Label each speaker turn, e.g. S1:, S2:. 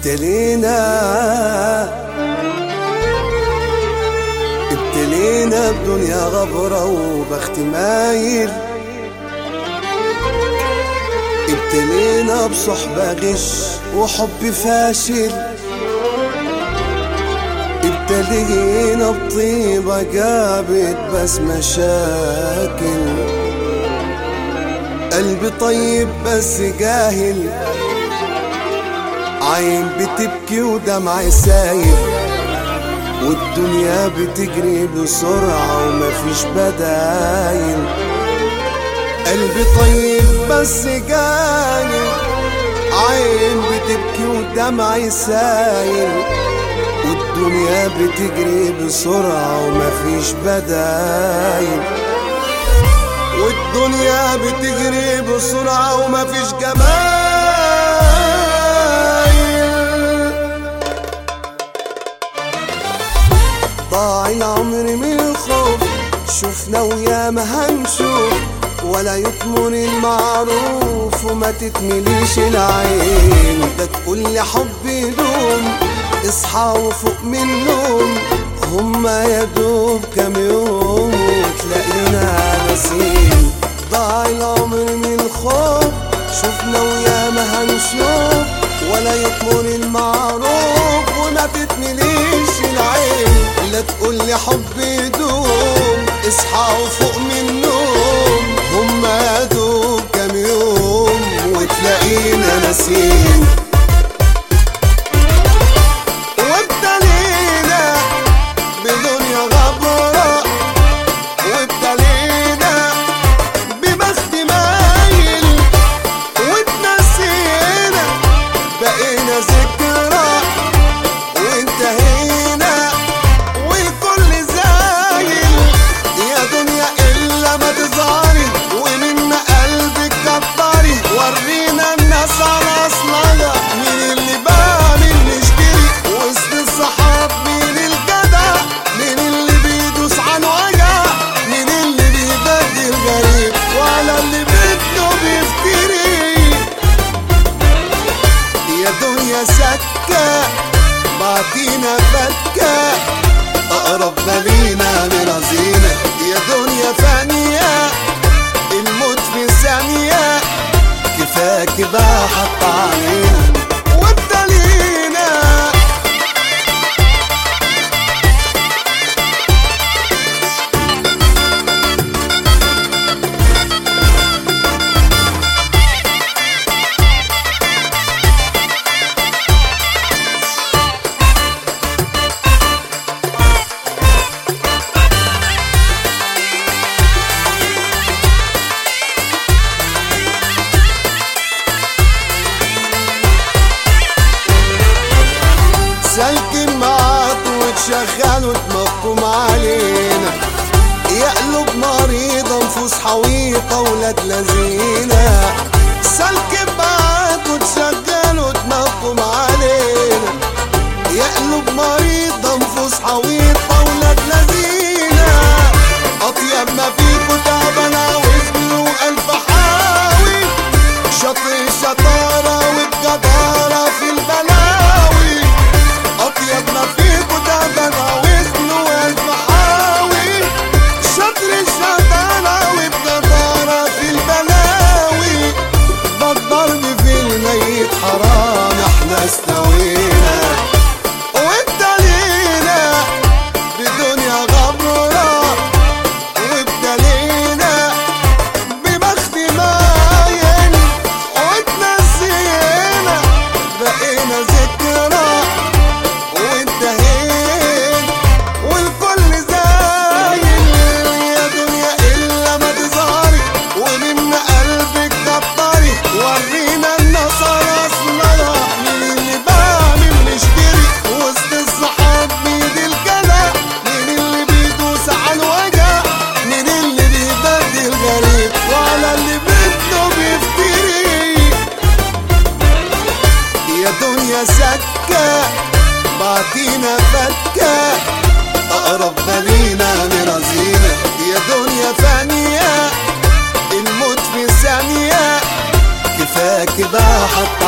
S1: ابتلينا ابتلينا بدنيا غبرة وبخت مايل ابتلينا بصحبة غش وحب فاشل ابتلينا بطيبة جابت بس مشاكل قلبي طيب بس جاهل عين بتبكي ودمع سايل والدنيا بتجري بسرعة ومفيش بدايل قلبي طيب بس جاهل عين بتبكي ودمع سايل والدنيا بتجري بسرعة ومفيش بدايل والدنيا بتجري بسرعة ومفيش جمال ضاع العمر من الخوف شفنا ويا ما هنشوف ولا يطمن المعروف وما تتمليش العين ده تقول لي حب يدوم اصحى وفوق من النوم هما يا دوب كام يوم وتلاقينا ناسين ضاع العمر من الخوف شفنا ويا ما هنشوف ولا يطمن المعروف وما تتمليش العين لا تقول لي حب يدوم اصحى وفوق من النوم هما يا دوب كام يوم وتلاقينا ناسين وابتلينا بدنيا غبرة وابتلينا ببخت مايل واتنسينا بقينا ذكرى وانتهينا والكل زايل يا دنيا الا ما تظهري ومن قلبك كتري ورينا الناس على اصلها مين اللي باع مين نشتري وسط الصحاب مين الجدع مين اللي بيدوس عن وجع مين اللي بيبدل غريب وعلى اللي بده بيفتري يا دنيا سكة بعدينا فكة أقرب ما لينا مرازينا يا دنيا فانية الموت في ثانية كفاك بقى حط علينا وابتلينا سالكين معاك وتشغلوا دماغكم علينا يا قلوب مريضة نفوس حويطة ولاد لذينة سالكين معاك وتشغلوا دماغكم علينا يا قلوب مريضة نفوس حويطة ولاد لذينة أطيب ما فيكوا تعبانة وزن وألف حاوي شطر الشطارة والجدارة في البلاوي أطيب ما فيكوا تعبانة وزن وألف حاوي شطر الشطارة والجدارة في البلاوي ده الضرب في الميت حرام احنا استوينا وابتلينا بدنيا غبرة وابتلينا ببخت مايل واتنسينا بقينا ذكرى وانتهينا والكل زايل يا دنيا الا ما تظهري ومن قلبك كتري ورينا النصر اصلها مين اللي باع مين نشتري وسط الصحاب مين الجدع مين اللي بيدوس على الوجع مين اللي بيبدل غريب وعلى اللي بده بيفتري يا دنيا سكة بعدينا فكة أقرب ما لينا مرازينا يا دنيا فانية الموت في ثانية كفاك بقى حط